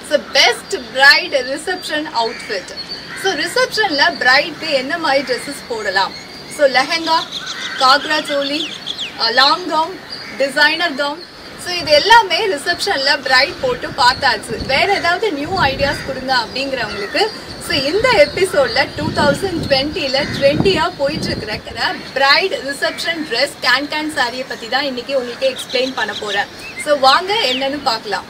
so best bride reception outfit so ரிசப்ஷனில் பிரைட்க்கு என்ன மாதிரி ட்ரெஸ்ஸஸ் போடலாம் so lehenga ghagra choli long gown designer gown so இது எல்லாமே ரிசப்ஷனில் பிரைட் போட்டு பார்த்தாச்சு வேற ஏதாவது நியூ ஐடியாஸ் கொடுங்க அப்படிங்கிறவங்களுக்கு ஸோ இந்த எபிசோடில் டூ தௌசண்ட் டுவெண்ட்டியில் ட்ரெண்டியாக போயிட்டு இருக்கிற bride reception dress can can சாரியை பற்றி தான் இன்னைக்கு உங்களுக்கு எக்ஸ்பிளைன் பண்ண போகிறேன் ஸோ வாங்க என்னன்னு பார்க்கலாம்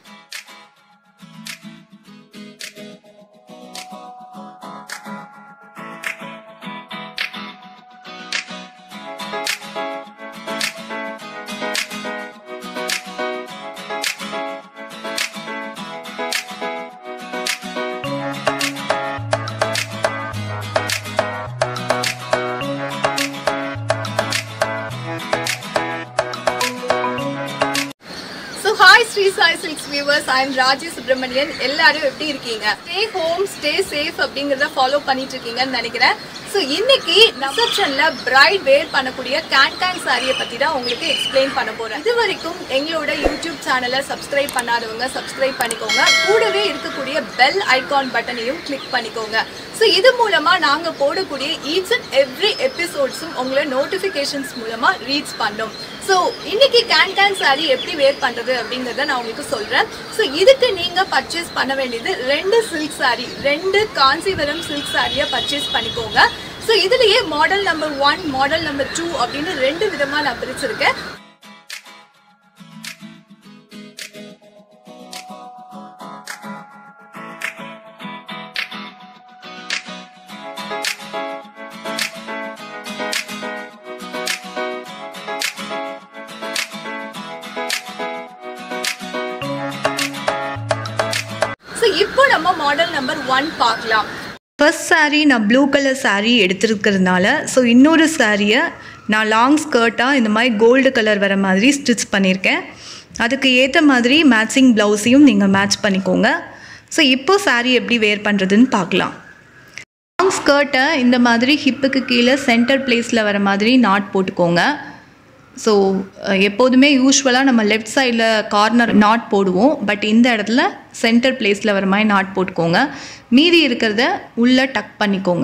so hi Sri Sai silks viewers I am Raji Subramanian எல்லாரும் எப்படி இருக்கீங்க ஸ்டே ஹோம் ஸ்டே சேஃப் அப்படிங்கிறத ஃபாலோ பண்ணிட்டு இருக்கீங்கன்னு நினைக்கிறேன் ஸோ இன்னைக்கு ரிசப்ஷன்ல பிரைட் வேர் பண்ணக்கூடிய கேன் கேன் சாரியை பத்தி தான் உங்களுக்கு எக்ஸ்பிளைன் பண்ண போறேன் இது வரைக்கும் எங்களோட யூடியூப் சேனலை சப்ஸ்கிரைப் பண்ணாதவங்க சப்ஸ்கிரைப் பண்ணிக்கோங்க கூடவே இருக்கக்கூடிய பெல் ஐகான் பட்டனையும் கிளிக் பண்ணிக்கோங்க ஸோ இது மூலமா நாங்க போடக்கூடிய ஈச் அண்ட் எவ்ரி எபிசோட்ஸும் உங்களை நோட்டிஃபிகேஷன்ஸ் மூலமா ரீச் பண்ணும் ஸோ இன்னைக்கு கேன் கேன் சாரி எப்படி வேர் பண்றது அப்படிங்கறத நான் உங்களுக்கு சொல்றேன் ஸோ இதுக்கு நீங்க பர்ச்சேஸ் பண்ண வேண்டியது ரெண்டு சில்க் சாரி ரெண்டு காஞ்சிபுரம் சில்க் சாரியை பர்ச்சேஸ் பண்ணிக்கோங்க ஸோ இதுலயே model number one model number two அப்படின்னு ரெண்டு விதமா நான் பிரிச்சிருக்கேன் ஸோ இப்போ நம்ம மாடல் நம்பர் ஒன் பார்க்கலாம் ஃபர்ஸ்ட் saree நான் ப்ளூ கலர் saree எடுத்திருக்கிறதுனால ஸோ இன்னொரு சாரியை நான் லாங் ஸ்கர்ட்டாக இந்த மாதிரி கோல்டு கலர் வர மாதிரி ஸ்டிச் பண்ணியிருக்கேன் அதுக்கு ஏற்ற மாதிரி மேட்சிங் ப்ளவுஸையும் நீங்கள் மேட்ச் பண்ணிக்கோங்க ஸோ இப்போ saree எப்படி வேர் பண்ணுறதுன்னு பார்க்கலாம் லாங் ஸ்கர்ட்டை இந்த மாதிரி ஹிப்புக்கு கீழே சென்டர் பிளேஸில் வர மாதிரி நாட் போட்டுக்கோங்க ஸோ எப்போதுமே யூஸ்வலாக நம்ம லெஃப்ட் சைடில் கார்னர் நாட் போடுவோம் பட் இந்த இடத்துல சென்டர் பிளேஸில் வர மாதிரி நாட் போட்டுக்கோங்க மீதி இருக்கிறத உள்ளே டக் பண்ணிக்கோங்க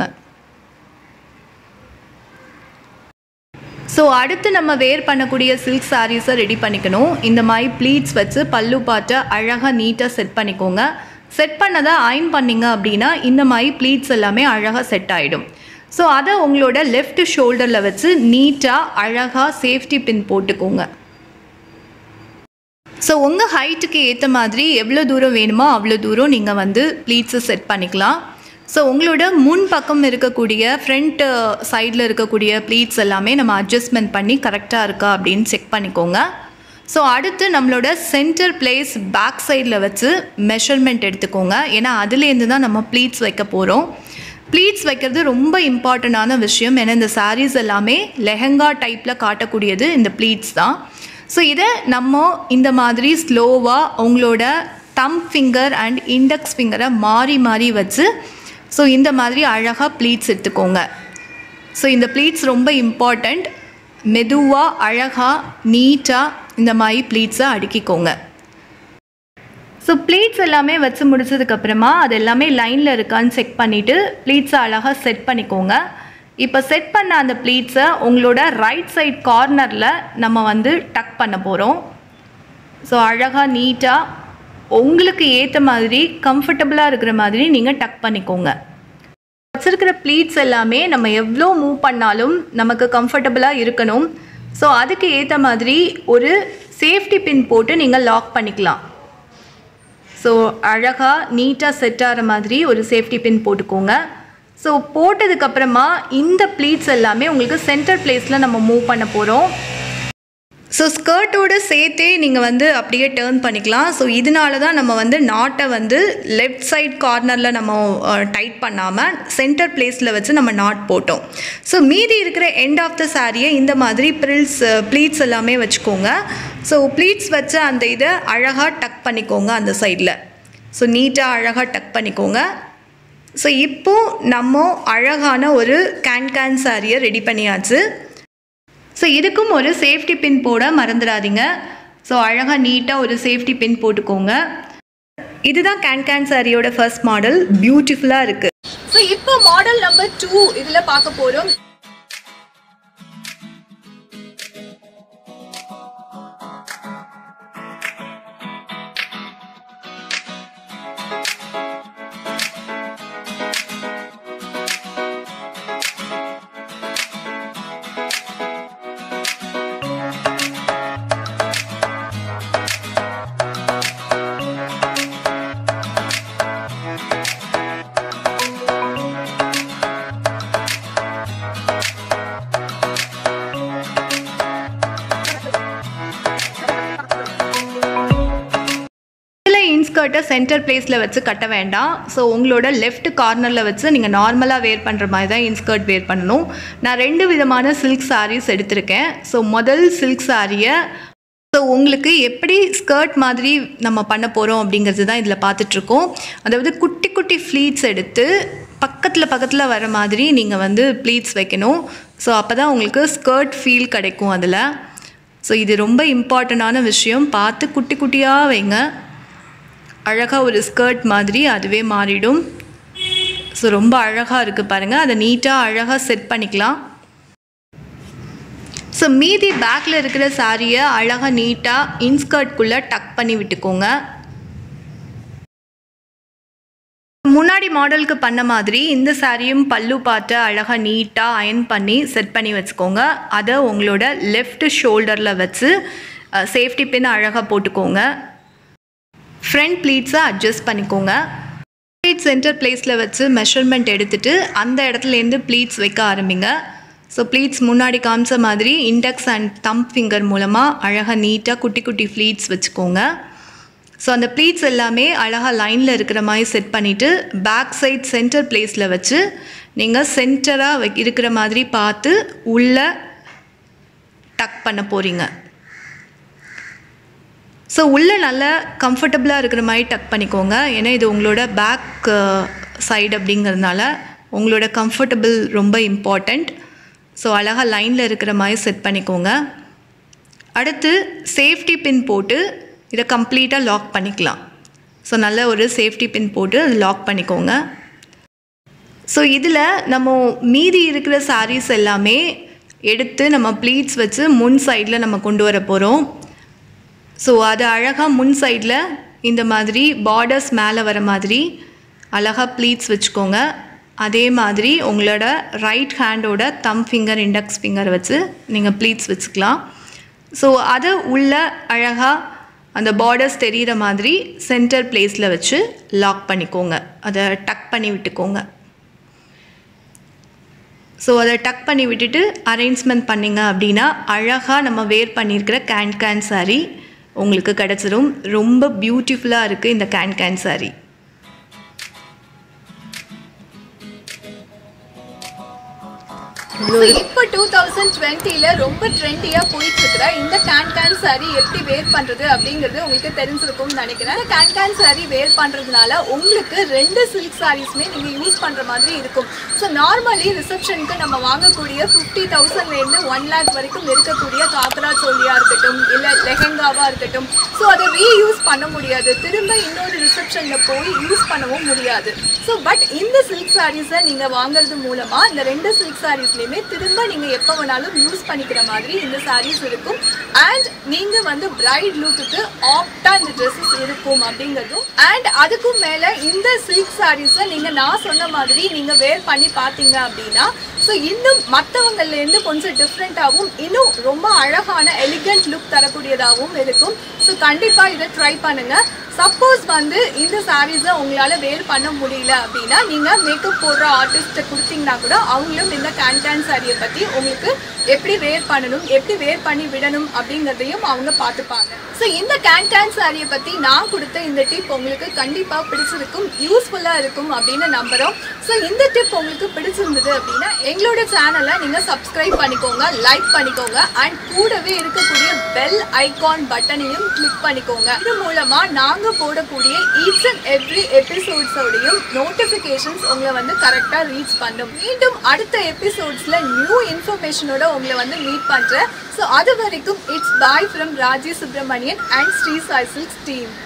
ஸோ அடுத்து நம்ம வேர் பண்ணக்கூடிய சில்க் சாரீஸை ரெடி பண்ணிக்கணும் இந்த மாதிரி ப்ளீட்ஸ் வச்சு பல்லு பாட்டை அழகாக நீட்டாக செட் பண்ணிக்கோங்க செட் பண்ணதை அயன் பண்ணிங்க அப்படின்னா இந்த மாதிரி ப்ளீட்ஸ் எல்லாமே அழகாக செட் ஆகிடும் ஸோ அதை உங்களோட லெஃப்ட் ஷோல்டரில் வச்சு நீட்டாக அழகாக சேஃப்டி பின் போட்டுக்கோங்க ஸோ உங்கள் ஹைட்டுக்கு ஏற்ற மாதிரி எவ்வளோ தூரம் வேணுமோ அவ்வளோ தூரம் நீங்கள் வந்து ப்ளீட்ஸை செட் பண்ணிக்கலாம் ஸோ உங்களோட முன் பக்கம் இருக்கக்கூடிய ஃப்ரண்ட் சைடில் இருக்கக்கூடிய ப்ளீட்ஸ் எல்லாமே நம்ம அட்ஜஸ்ட்மெண்ட் பண்ணி கரெக்டாக இருக்கா அப்படின்னு செக் பண்ணிக்கோங்க ஸோ அடுத்து நம்மளோட சென்டர் பிளேஸ் பேக் சைடில் வச்சு மெஷர்மெண்ட் எடுத்துக்கோங்க ஏன்னா அதுலேருந்து தான் நம்ம ப்ளீட்ஸ் வைக்க போகிறோம் ப்ளீட்ஸ் வைக்கிறது ரொம்ப இம்பார்ட்டண்டான விஷயம் ஏன்னா இந்த சாரீஸ் எல்லாமே லெஹங்கா டைப்பில் காட்டக்கூடியது இந்த ப்ளீட்ஸ் தான் ஸோ இதை நம்ம இந்த மாதிரி ஸ்லோவாக உங்களோட தம் ஃபிங்கர் அண்ட் இண்டெக்ஸ் ஃபிங்கரை மாறி மாறி வச்சு ஸோ இந்த மாதிரி அழகாக ப்ளீட்ஸ் எடுத்துக்கோங்க ஸோ இந்த ப்ளீட்ஸ் ரொம்ப இம்பார்ட்டண்ட் மெதுவாக அழகாக நீட்டாக இந்த மாதிரி ப்ளீட்ஸை அடுக்கிக்கோங்க ஸோ ப்ளீட்ஸ் எல்லாமே வச்சு முடிச்சதுக்கப்புறமா அது எல்லாமே லைனில் இருக்கான்னு செக் பண்ணிவிட்டு ப்ளீட்ஸை அழகாக செட் பண்ணிக்கோங்க இப்போ செட் பண்ண அந்த ப்ளீட்ஸை உங்களோட ரைட் சைட் கார்னரில் நம்ம வந்து டக் பண்ண போகிறோம் ஸோ அழகாக நீட்டாக உங்களுக்கு ஏற்ற மாதிரி கம்ஃபர்டபுளாக இருக்கிற மாதிரி நீங்கள் டக் பண்ணிக்கோங்க வச்சிருக்கிற ப்ளீட்ஸ் எல்லாமே நம்ம எவ்வளோ மூவ் பண்ணாலும் நமக்கு கம்ஃபர்டபுளாக இருக்கணும் ஸோ அதுக்கு ஏற்ற மாதிரி ஒரு சேஃப்டி பின் போட்டு நீங்கள் லாக் பண்ணிக்கலாம் ஸோ அழகாக நீட்டாக செட் ஆகிற மாதிரி ஒரு சேஃப்டி பின் போட்டுக்கோங்க ஸோ போட்டதுக்கப்புறமா இந்த ப்ளீட்ஸ் எல்லாமே உங்களுக்கு சென்டர் பிளேஸில் நம்ம மூவ் பண்ண போகிறோம் ஸோ ஸ்கர்ட்டோட சேர்த்தே நீங்கள் வந்து அப்படியே டேர்ன் பண்ணிக்கலாம் ஸோ இதனால தான் நம்ம வந்து நாட்டை வந்து லெஃப்ட் சைட் கார்னரில் நம்ம டைட் பண்ணாமல் சென்டர் பிளேஸில் வச்சு நம்ம நாட் போட்டோம் ஸோ மீதி இருக்கிற எண்ட் ஆஃப் த சாரியை இந்த மாதிரி ப்ரில்ஸ் ப்ளீட்ஸ் எல்லாமே வச்சுக்கோங்க ஸோ ப்ளீட்ஸ் வச்சு அந்த இதை அழகாக டக் பண்ணிக்கோங்க அந்த சைடில் ஸோ நீட்டாக அழகாக டக் பண்ணிக்கோங்க ஸோ இப்போ நம்ம அழகான ஒரு கேன் கேன் சாரியை ரெடி பண்ணியாச்சு ஸோ இதுக்கும் ஒரு சேஃப்டி பின் போட மறந்துடாதீங்க ஸோ அழகாக நீட்டாக ஒரு சேஃப்டி பின் போட்டுக்கோங்க இதுதான் கேன் கேன் சாரியோட ஃபர்ஸ்ட் மாடல் பியூட்டிஃபுல்லாக இருக்குது ஸோ இப்போ மாடல் நம்பர் டூ இதுல பார்க்க போறோம் இதில் இன்ஸ்கர்ட்டை சென்டர் பிளேஸில் வச்சு கட்ட வேண்டாம் ஸோ உங்களோட லெஃப்ட் கார்னரில் வச்சு நீங்கள் நார்மலாக வேர் பண்ணுற மாதிரி தான் இன்ஸ்கர்ட் வேர் பண்ணணும் நான் ரெண்டு விதமான சில்க் சாரீஸ் எடுத்திருக்கேன் ஸோ முதல் சில்க் சாரியை ஸோ உங்களுக்கு எப்படி ஸ்கர்ட் மாதிரி நம்ம பண்ண போகிறோம் அப்படிங்கிறது தான் இதில் பார்த்துட்ருக்கோம் அதாவது குட்டி குட்டி ஃப்ளீட்ஸ் எடுத்து பக்கத்தில் பக்கத்தில் வர மாதிரி நீங்கள் வந்து ப்ளீட்ஸ் வைக்கணும் ஸோ அப்போ தான் உங்களுக்கு ஸ்கர்ட் ஃபீல் கிடைக்கும் அதில் ஸோ இது ரொம்ப இம்பார்ட்டண்ட்டான விஷயம் பார்த்து குட்டி குட்டியாக வைங்க அழகாக ஒரு ஸ்கர்ட் மாதிரி அதுவே மாறிடும் ஸோ ரொம்ப அழகாக இருக்குது பாருங்கள் அதை நீட்டாக அழகாக செட் பண்ணிக்கலாம் ஸோ மீதி பேக்கில் இருக்கிற சாரியை அழகாக நீட்டாக இன்ஸ்கர்ட்குள்ளே டக் பண்ணி விட்டுக்கோங்க முன்னாடி மாடலுக்கு பண்ண மாதிரி இந்த சாரியும் பல்லு பார்த்து அழகாக நீட்டாக அயன் பண்ணி செட் பண்ணி வச்சுக்கோங்க அதை உங்களோட லெஃப்ட் ஷோல்டரில் வச்சு சேஃப்டி பின் அழகாக போட்டுக்கோங்க ஃப்ரண்ட் ப்ளீட்ஸை அட்ஜஸ்ட் பண்ணிக்கோங்க ப்ளீட் சென்டர் பிளேஸில் வச்சு மெஷர்மெண்ட் எடுத்துகிட்டு அந்த இடத்துலேருந்து ப்ளீட்ஸ் வைக்க ஆரம்பிங்க ஸோ ப்ளீட்ஸ் முன்னாடி காமிச்ச மாதிரி இண்டெக்ஸ் அண்ட் தம்ப் ஃபிங்கர் மூலமாக அழகாக நீட்டாக குட்டி குட்டி ப்ளீட்ஸ் வச்சுக்கோங்க ஸோ அந்த ப்ளீட்ஸ் எல்லாமே அழகாக லைனில் இருக்கிற மாதிரி செட் பண்ணிவிட்டு பேக் சைட் சென்டர் பிளேஸில் வச்சு நீங்கள் சென்டராக வை இருக்கிற மாதிரி பார்த்து உள்ளே டக் பண்ண போகிறீங்க ஸோ உள்ளே நல்லா கம்ஃபர்டபுளாக இருக்கிற மாதிரி டக் பண்ணிக்கோங்க ஏன்னா இது உங்களோட பேக் சைடு அப்படிங்கிறதுனால உங்களோட கம்ஃபர்டபுள் ரொம்ப இம்பார்ட்டண்ட் ஸோ அழகாக லைனில் இருக்கிற மாதிரி செட் பண்ணிக்கோங்க அடுத்து சேஃப்டி பின் போட்டு இதை கம்ப்ளீட்டாக லாக் பண்ணிக்கலாம் ஸோ நல்ல ஒரு சேஃப்டி பின் போட்டு அது லாக் பண்ணிக்கோங்க ஸோ இதில் நம்ம மீதி இருக்கிற சாரீஸ் எல்லாமே எடுத்து நம்ம ப்ளீட்ஸ் வச்சு முன் சைடில் நம்ம கொண்டு வர போகிறோம் ஸோ அது அழகாக முன் சைடில் இந்த மாதிரி பார்டர்ஸ் மேலே வர மாதிரி அழகாக ப்ளீட்ஸ் வச்சுக்கோங்க அதே மாதிரி உங்களோட ரைட் ஹேண்டோட தம் ஃபிங்கர் இண்டெக்ஸ் ஃபிங்கர் வச்சு நீங்கள் ப்ளீட்ஸ் வச்சுக்கலாம் ஸோ அதை உள்ள அழகாக அந்த பார்டர்ஸ் தெரிகிற மாதிரி சென்டர் பிளேஸில் வச்சு லாக் பண்ணிக்கோங்க அதை டக் பண்ணி விட்டுக்கோங்க ஸோ அதை டக் பண்ணி விட்டுட்டு அரேஞ்ச்மெண்ட் பண்ணிங்க அப்படின்னா அழகாக நம்ம வேர் பண்ணியிருக்கிற கேன் கேன் சாரீ உங்களுக்கு கிடச்சிரும் ரொம்ப பியூட்டிஃபுல்லாக இருக்குது இந்த கேன் கேன் சாரீ So, இப்போ டூ தௌசண்ட் டுவெண்ட்டில ரொம்ப ட்ரெண்டியா போயிட்டு இருக்கிற இந்த கேன் கேன் சாரி எப்படி வேர் பண்றது அப்படிங்கிறது உங்களுக்கு தெரிஞ்சிருக்கும்னு நினைக்கிறேன் இந்த கேன் கேன் சாரி வேர் பண்றதுனால உங்களுக்கு ரெண்டு சில்க் சாரீஸ்மே நீங்க யூஸ் பண்ற மாதிரி இருக்கும் ஸோ நார்மலி ரிசப்ஷனுக்கு நம்ம வாங்கக்கூடிய ஃபிஃப்டி தௌசண்ட்ல இருந்து ஒன் லேக் வரைக்கும் இருக்கக்கூடிய காக்கரா சோலியா இருக்கட்டும் இல்ல லெஹெங்காவா இருக்கட்டும் ஸோ அதை ரீயூஸ் பண்ண முடியாது திரும்ப இன்னொரு ரிசப்ஷன்ல போய் யூஸ் பண்ணவும் முடியாது ஸோ பட் இந்த சில்க் சாரீஸை நீங்க வாங்குறது மூலமா இந்த ரெண்டு சில்க் சாரீஸ்லயுமே திரும்ப நீங்க எப்போ வேணாலும் யூஸ் பண்ணிக்கிற மாதிரி இந்த சாரீஸ் இருக்கும் அண்ட் நீங்க வந்து பிரைட் லுக்குக்கு ஆப்டா இந்த ட்ரெஸ்ஸஸ் இருக்கும் அப்படிங்கிறதும் அண்ட் அதுக்கும் மேல இந்த சில்க் சாரீஸை நீங்க நான் சொன்ன மாதிரி நீங்க வேர் பண்ணி பார்த்தீங்க அப்படின்னா ஸோ இன்னும் மற்றவங்கள்ல இருந்து கொஞ்சம் டிஃப்ரெண்ட்டாகவும் இன்னும் ரொம்ப அழகான எலிகண்ட் லுக் தரக்கூடியதாகவும் இருக்கும் ஸோ கண்டிப்பாக இதை ட்ரை பண்ணுங்க சப்போஸ் வந்து இந்த சாரீஸை உங்களால வேர் பண்ண முடியல அப்படின்னா நீங்க மேக்கப் போடுற ஆர்டிஸ்ட்டை கொடுத்தீங்கன்னா கூட அவங்களும் இந்த கேன் கேன் சாரியை பத்தி உங்களுக்கு எப்படி வேர் பண்ணணும் எப்படி வேர் பண்ணி விடணும் அப்படிங்கிறதையும் அவங்க பார்த்துப்பாங்க ஸோ இந்த கேன் கேன் சாரியை பத்தி நான் கொடுத்த இந்த டிப் உங்களுக்கு கண்டிப்பா பிடிச்சிருக்கும் யூஸ்ஃபுல்லா இருக்கும் அப்படின்னு நம்புறோம் ஸோ இந்த டிப் உங்களுக்கு பிடிச்சிருந்தது அப்படின்னா எங்களோட சேனலை நீங்க சப்ஸ்கிரைப் பண்ணிக்கோங்க லைக் பண்ணிக்கோங்க அண்ட் கூடவே இருக்கக்கூடிய பெல் ஐகான் பட்டனையும் கிளிக் பண்ணிக்கோங்க இது மூலமா நாங்க போடக்கூடிய ஈச் அண்ட் எவ்ரி எபிசோட்ஸோடையும் நோட்டிபிகேஷன்ஸ் உங்களை வந்து கரெக்டா ரீச் பண்ணும் மீண்டும் அடுத்த எபிசோட்ஸ்ல நியூ இன்ஃபர்மேஷனோட உங்களை வந்து மீட் பண்றேன் ஸோ அது வரைக்கும் it's bye from Raji Subramanian and Sri Sai silks team